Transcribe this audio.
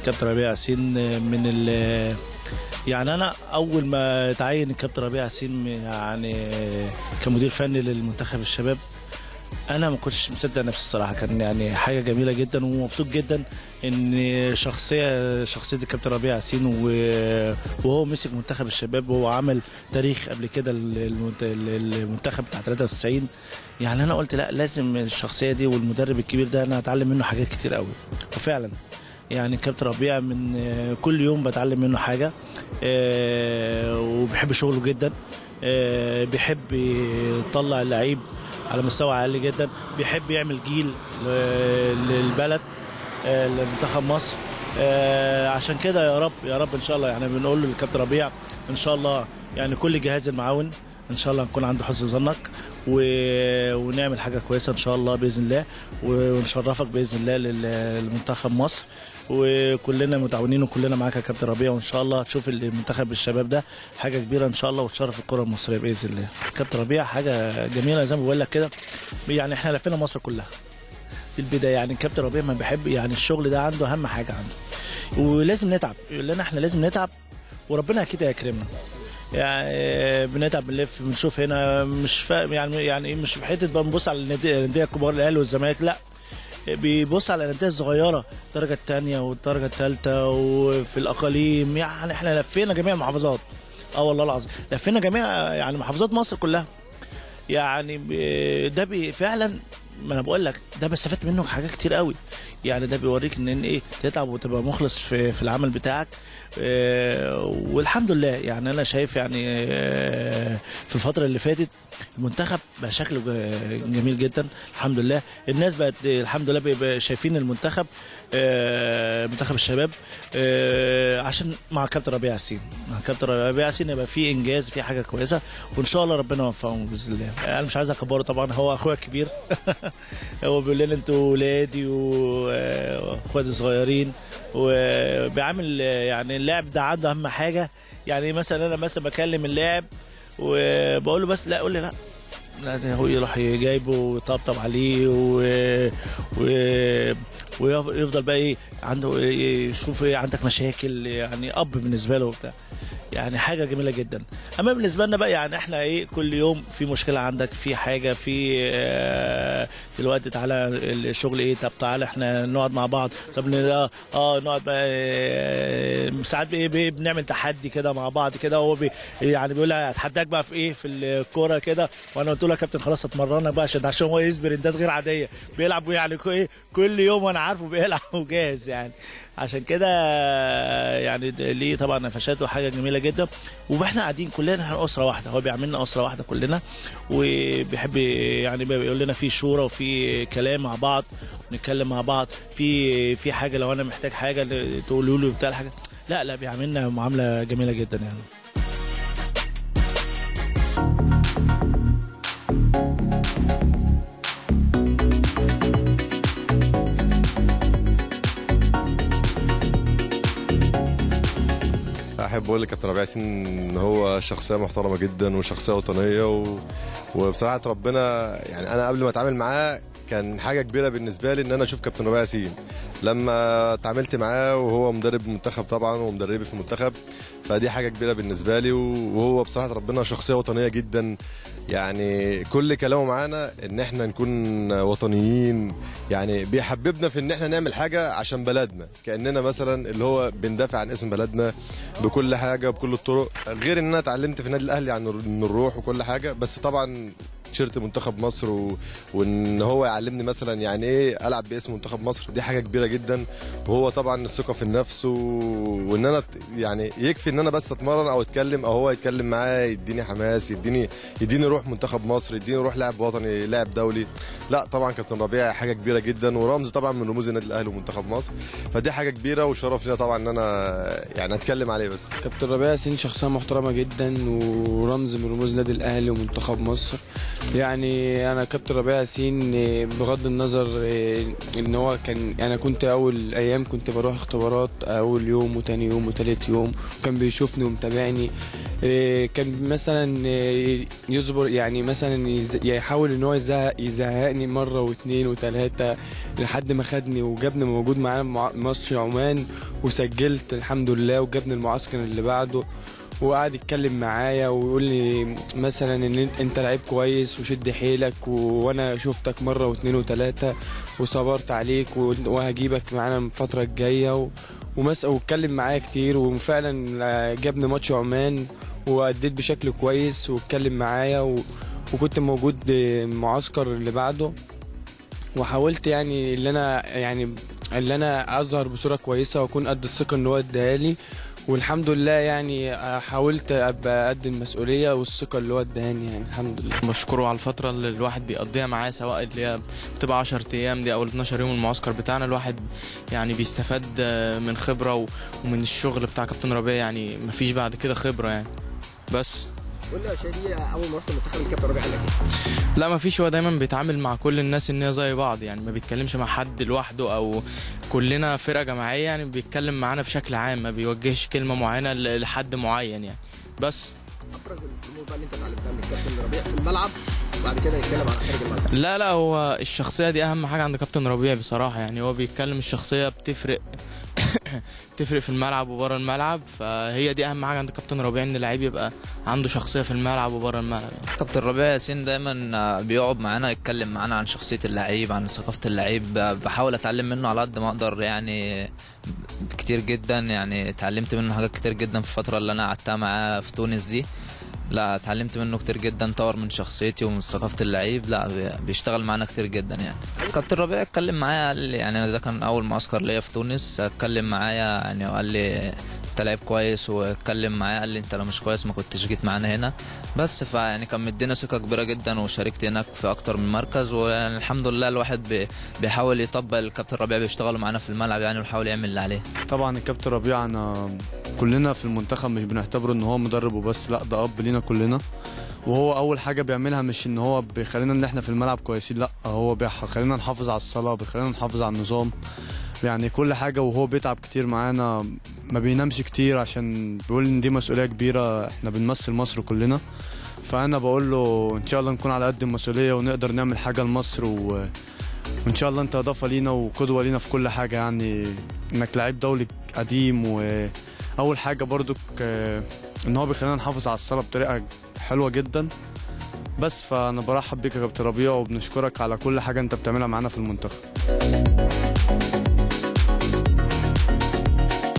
كابتن ربيع ياسين من ال يعني انا اول ما تعين الكابتن ربيع ياسين يعني كمدير فني للمنتخب الشباب انا ما كنتش مصدق نفسي الصراحه كان يعني حاجه جميله جدا ومبسوط جدا ان شخصيه شخصيه الكابتن ربيع ياسين و- وهو مسك منتخب الشباب وهو عمل تاريخ قبل كده للمنت- للمنتخب بتاع 93 يعني انا قلت لا لازم الشخصيه دي والمدرب الكبير ده انا اتعلم منه حاجات كتير قوي وفعلا يعني كابتن ربيع من آه، كل يوم بتعلم منه حاجه آه، وبحب شغله جدا آه، بيحب يطلع اللعيب على مستوى عالي جدا بيحب يعمل جيل ل- للبلد آه، لمنتخب مصر آه، عشان كده يا رب يا رب ان شاء الله يعني بنقول له للكابتن ربيع ان شاء الله يعني كل جهاز المعاون ان شاء الله نكون عند حسن ظنك و... ونعمل حاجه كويسه ان شاء الله باذن الله ونشرفك باذن الله لل- لمنتخب مصر وكلنا متعاونين وكلنا معاك يا كابتن ربيع وان شاء الله تشوف المنتخب الشباب ده حاجه كبيره ان شاء الله وتشرف الكره المصريه باذن الله كابتن ربيع حاجه جميله زي ما بقول لك كده يعني احنا لفينا مصر كلها في البدايه يعني كابتن ربيع ما بيحب يعني الشغل ده عنده اهم حاجه عنده ولازم نتعب يقول لنا احنا لازم نتعب وربنا اكيد هيكرمنا يعني بنتعب بنلف بنشوف هنا مش فاهم يعني يعني إيه مش في حته بقى بنبص على النادي- الانديه الكبار الاهلي والزمالك لا بيبص على الانديه الصغيره الدرجه الثانيه والدرجه الثالثه وفي الاقاليم يعني احنا لفينا جميع المحافظات اه والله العظيم لفينا جميع يعني محافظات مصر كلها يعني ب- ده بي فعلا ما انا بقول لك ده بستفدت منه حاجات كتير قوي يعني ده بيوريك ان إن ايه تتعب وتبقى مخلص في, في العمل بتاعك آه، والحمد لله يعني انا شايف يعني آه، في الفتره اللي فاتت المنتخب بقى شكله ج- جميل جدا الحمد لله الناس بقت الحمد لله بقى شايفين المنتخب آه، منتخب الشباب آه، عشان مع كابتن ربيع ياسين مع كابتن ربيع ياسين يبقى في انجاز في حاجه كويسه وان شاء الله ربنا يوفقهم باذن الله انا مش عايز اكبره طبعا هو اخويا الكبير هو بيقول لنا انتوا ولادي واخواتي صغيرين وبيعامل يعني اللاعب ده عنده اهم حاجه يعني مثلا انا مثلا بكلم اللاعب وبقول له بس لا قول لي لا لا ده هو يروح جايبه ويطبطب عليه و... و... ويفضل بقى ايه عنده إيه يشوف ايه عندك مشاكل يعني اب بالنسبه له وبتاع يعني حاجه جميله جدا اما بالنسبه لنا بقى يعني احنا ايه كل يوم في مشكله عندك في حاجه في آه، دلوقتي تعالى الشغل ايه طب تعالى احنا نقعد مع بعض طب ن- اه آه، نقعد بقى آه، ساعات بإيه بإيه بنعمل تحدي كده مع بعض كده هو بي يعني بيقول لي هتحداك بقى في ايه في الكوره كده وانا قلت له يا كابتن خلاص اتمرنا بقى عشان عشان هو يثبر انتات غير عاديه بيلعب يعني كو- ايه كل يوم وانا عارفه بيلعب وجاهز يعني عشان كده يعني ده ليه طبعا نفشات وحاجه جميله جدا واحنا قاعدين كلنا احنا اسره واحده هو بيعملنا اسره واحده كلنا وبيحب يعني بيقول لنا في شورى وفي كلام مع بعض نتكلم مع بعض في في حاجه لو انا محتاج حاجه تقولوا له بتاع الحاجه لا لا بيعاملنا معامله جميله جدا يعني احب اقول لكابتن ربيع ياسين ان هو شخصيه محترمه جدا وشخصيه وطنيه و... وبصراحه ربنا يعني انا قبل ما اتعامل معاه كان حاجه كبيره بالنسبه لي ان انا اشوف كابتن ربيع ياسين لما اتعاملت معاه وهو مدرب المنتخب طبعا ومدربي في المنتخب فدي حاجه كبيره بالنسبه لي وهو بصراحه ربنا شخصيه وطنيه جدا يعني كل كلامه معانا ان احنا نكون وطنيين يعني بيحببنا في ان احنا نعمل حاجه عشان بلدنا كاننا مثلا اللي هو بندافع عن اسم بلدنا بكل حاجه بكل الطرق غير ان انا اتعلمت في النادي الاهلي عن إن الروح وكل حاجه بس طبعا تيشيرت منتخب مصر و... وان هو يعلمني مثلا يعني ايه العب باسم منتخب مصر دي حاجه كبيره جدا وهو طبعا الثقه في النفس و... وان انا ت- يعني يكفي ان انا بس اتمرن او اتكلم او هو يتكلم معايا يديني حماس يديني يديني روح منتخب مصر يديني روح لاعب وطني لاعب دولي لا طبعا كابتن ربيع حاجه كبيره جدا ورمز طبعا من رموز النادي الاهلي ومنتخب مصر فدي حاجه كبيره وشرف لنا طبعا ان انا يعني اتكلم عليه بس كابتن ربيع ياسين شخصية محترمة جدا ورمز من رموز النادي الأهلي ومنتخب مصر يعني انا كابتن ربيع ياسين إيه، بغض النظر إيه، ان هو كان انا كنت اول ايام كنت بروح اختبارات اول يوم وتاني يوم وتالت يوم كان بيشوفني ومتابعني إيه، كان مثلا إيه، يصبر يعني مثلا يز- يحاول ان هو يزهق يزهقني مره واثنين وثلاثه لحد ما خدني وجابني موجود معانا مع- ماتش عمان وسجلت الحمد لله وجابني المعسكر اللي بعده وقعد يتكلم معايا ويقول لي مثلا ان انت, انت لعيب كويس وشد حيلك و... وانا شفتك مره واثنين وثلاثه وصبرت عليك و... وهجيبك معانا الفتره الجايه و... ومس... واتكلم معايا كتير وفعلا جابني ماتش عمان واديت بشكل كويس واتكلم معايا و... وكنت موجود المعسكر اللي بعده وحاولت يعني اللي انا يعني اللي انا اظهر بصوره كويسه واكون قد الثقه ان هو اداها لي والحمد لله يعني حاولت ابقى قد المسؤوليه والثقه اللي هو اداني يعني الحمد لله بشكره على الفترة اللي الواحد بيقضيها معاه سواء اللي هي بتبقى 10 أيام دي أو ال 12 يوم المعسكر بتاعنا الواحد يعني بيستفاد آه، من خبرة و- ومن الشغل بتاع كابتن ربيع يعني مفيش بعد كده خبرة يعني بس قول لي يا شادي اول ما رحت المنتخب الكابتن ربيع قال لك ايه؟ لا مفيش هو دايما بيتعامل مع كل الناس ان هي زي بعض يعني ما بيتكلمش مع حد لوحده او كلنا فرقة جماعية يعني بيتكلم معانا بشكل عام ما بيوجهش كلمة معينة ل- لحد معين يعني بس ابرز الامور بقى اللي انت اتعلمتها من الكابتن ربيع في الملعب وبعد كده نتكلم عن خارج الملعب لا لا هو الشخصية دي أهم حاجة عند كابتن ربيع بصراحة يعني هو بيتكلم الشخصية بتفرق بتفرق في الملعب وبره الملعب فهي دي أهم حاجة عند كابتن ربيع إن اللعيب يبقى عنده شخصية في الملعب وبره الملعب يعني. كابتن ربيع ياسين دايما بيقعد معانا يتكلم معانا عن شخصية اللعيب عن ثقافة اللعيب بحاول اتعلم منه على قد ما اقدر يعني كتير جدا يعني اتعلمت منه حاجات كتير جدا في الفترة اللي انا قعدتها معاه في تونس دي لا اتعلمت منه كتير جدا طور من شخصيتي ومن ثقافة اللعيب لا بي- بيشتغل معانا كتير جدا يعني كابتن ربيع اتكلم معايا قال لي يعني أنا ده كان اول معسكر ليا في تونس اتكلم معايا يعني وقال لي انت لعيب كويس واتكلم معايا قال لي انت لو مش كويس ما كنتش جيت معانا هنا بس فيعني كان مدينا ثقه كبيره جدا وشاركت هناك في اكتر من مركز ويعني الحمد لله الواحد بي- بيحاول يطبق الكابتن ربيع بيشتغلوا معانا في الملعب يعني ويحاول يعمل اللي عليه طبعا الكابتن ربيع انا كلنا في المنتخب مش بنعتبره ان هو مدرب وبس لا ده اب لينا كلنا وهو اول حاجه بيعملها مش ان هو بيخلينا ان احنا في الملعب كويسين لا هو بيخلينا نحافظ على الصلاه بيخلينا نحافظ على النظام يعني كل حاجه وهو بيتعب كتير معانا ما بينامش كتير عشان بيقول ان دي مسؤوليه كبيره احنا بنمثل مصر كلنا فانا بقول له ان شاء الله نكون على قد المسؤوليه ونقدر نعمل حاجه لمصر و... وان شاء الله انت اضافه لينا وقدوه لينا في كل حاجه يعني انك لعيب دولي قديم واول حاجه برضك آه، ان هو بيخلينا نحافظ على الصلاه بطريقه حلوه جدا بس فانا برحب بيك يا كابتن ربيع وبنشكرك على كل حاجه انت بتعملها معانا في المنتخب